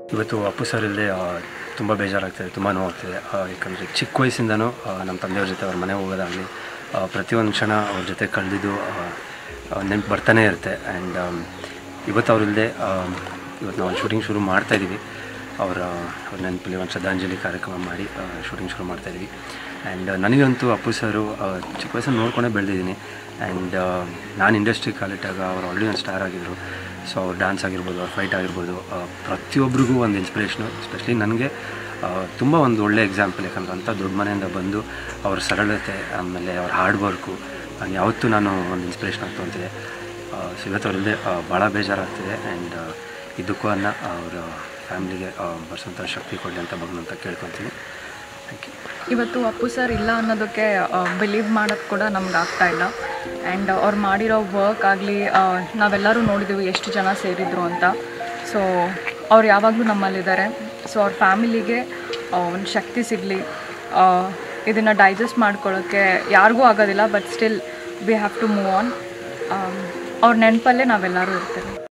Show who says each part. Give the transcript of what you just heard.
Speaker 1: ಇವತ್ತು ಅಪ್ಪು ಸರ್ ಇಲ್ಲದೆ ತುಂಬ ಬೇಜಾರಾಗ್ತಿದೆ ತುಂಬ ನೋವಾಗ್ತಿದೆ ಯಾಕಂದರೆ ಚಿಕ್ಕ ವಯಸ್ಸಿಂದನೂ ಆ, ನಮ್ಮ ತಂದೆಯವ್ರ ಜೊತೆ ಅವ್ರ ಮನೆಗೆ ಹೋಗೋದಾಗಲಿ ಪ್ರತಿಯೊಂದು ಕ್ಷಣ ಅವ್ರ ಜೊತೆ ಕಳೆದಿದ್ದು ನೆನಪು ಬರ್ತಾನೆ ಇರುತ್ತೆ ಆ್ಯಂಡ್ ಇವತ್ತು ಅವರಿಲ್ಲದೆ ಇವತ್ತು ನಾವು ಶೂಟಿಂಗ್ ಶುರು ಮಾಡ್ತಾಯಿದ್ದೀವಿ ಅವರ ಅವ್ರ ನೆನಪಲ್ಲಿ ಒಂದು ಶ್ರದ್ಧಾಂಜಲಿ ಕಾರ್ಯಕ್ರಮ ಮಾಡಿ ಶೂಟಿಂಗ್ ಶುರು ಮಾಡ್ತಾಯಿದ್ವಿ ಆ್ಯಂಡ್ ನನಗಂತೂ ಅಪ್ಪು ಸರು ಆ, ಚಿಕ್ಕ ವಯಸ್ಸಲ್ಲಿ ನೋಡ್ಕೊಂಡೇ ಬೆಳೆದಿದ್ದೀನಿ ಆ್ಯಂಡ್ ನಾನು ಇಂಡಸ್ಟ್ರಿ ಕಾಲಿಟ್ಟಾಗ ಅವ್ರು ಆಲ್ರೆಡಿ ಒಂದು ಸ್ಟಾರ್ ಆಗಿದ್ದರು ಸೊ ಅವ್ರ ಡ್ಯಾನ್ಸ್ ಆಗಿರ್ಬೋದು ಅವ್ರ ಫೈಟ್ ಆಗಿರ್ಬೋದು ಆ, ಪ್ರತಿಯೊಬ್ಬರಿಗೂ ಒಂದು ಇನ್ಸ್ಪಿರೇಷನು ಎಸ್ಪೆಷಲಿ ನನಗೆ ತುಂಬ ಒಂದು ಒಳ್ಳೆ ಎಕ್ಸಾಂಪಲ್ ಯಾಕಂದ್ರೆ ಅಂಥ ದೊಡ್ಡ ಮನೆಯಿಂದ ಬಂದು ಅವ್ರ ಸರಳತೆ ಆಮೇಲೆ ಅವ್ರ ಹಾರ್ಡ್ ವರ್ಕು ನಾನು ಯಾವತ್ತೂ ನಾನು ಒಂದು ಇನ್ಸ್ಪಿರೇಷನ್ ಆಗ್ತಾ ಅಂತಿದೆ ಸೊ ಇವತ್ತು ಅವರಿಲ್ಲದೆ ಭಾಳ ಬೇಜಾರಾಗ್ತಿದೆ ಆ್ಯಂಡ್ ಇದಕ್ಕೂ ಅನ್ನ ಅವರ ಫ್ಯಾಮ್ಲಿಗೆ ಬರ್ಸೋಂಥ ಶಕ್ತಿ ಕೊಡಲಿ ಅಂತ ಭಗವಂತ ಕೇಳ್ಕೊತೀನಿ ಥ್ಯಾಂಕ್ ಯು
Speaker 2: ಇವತ್ತು ಅಪ್ಪು ಸರ್ ಇಲ್ಲ ಅನ್ನೋದಕ್ಕೆ ಬಿಲೀವ್ ಮಾಡೋಕ್ಕೆ ಕೂಡ ನಮ್ಗೆ ಆಗ್ತಾ ಇಲ್ಲ ಆ್ಯಂಡ್ ಅವ್ರು ಮಾಡಿರೋ ವರ್ಕ್ ಆಗಲಿ ನಾವೆಲ್ಲರೂ ನೋಡಿದ್ದೀವಿ ಎಷ್ಟು ಜನ ಸೇರಿದ್ರು ಅಂತ ಸೊ ಅವ್ರು ಯಾವಾಗಲೂ ನಮ್ಮಲ್ಲಿದ್ದಾರೆ ಸೊ ಅವ್ರ ಫ್ಯಾಮಿಲಿಗೆ ಒಂದು ಶಕ್ತಿ ಸಿಗಲಿ ಇದನ್ನು ಡೈಜೆಸ್ಟ್ ಮಾಡ್ಕೊಳ್ಳೋಕ್ಕೆ ಯಾರಿಗೂ ಆಗೋದಿಲ್ಲ but still we have to move on ಅವ್ರ ನೆನಪಲ್ಲೇ ನಾವೆಲ್ಲರೂ ಇರ್ತೇವೆ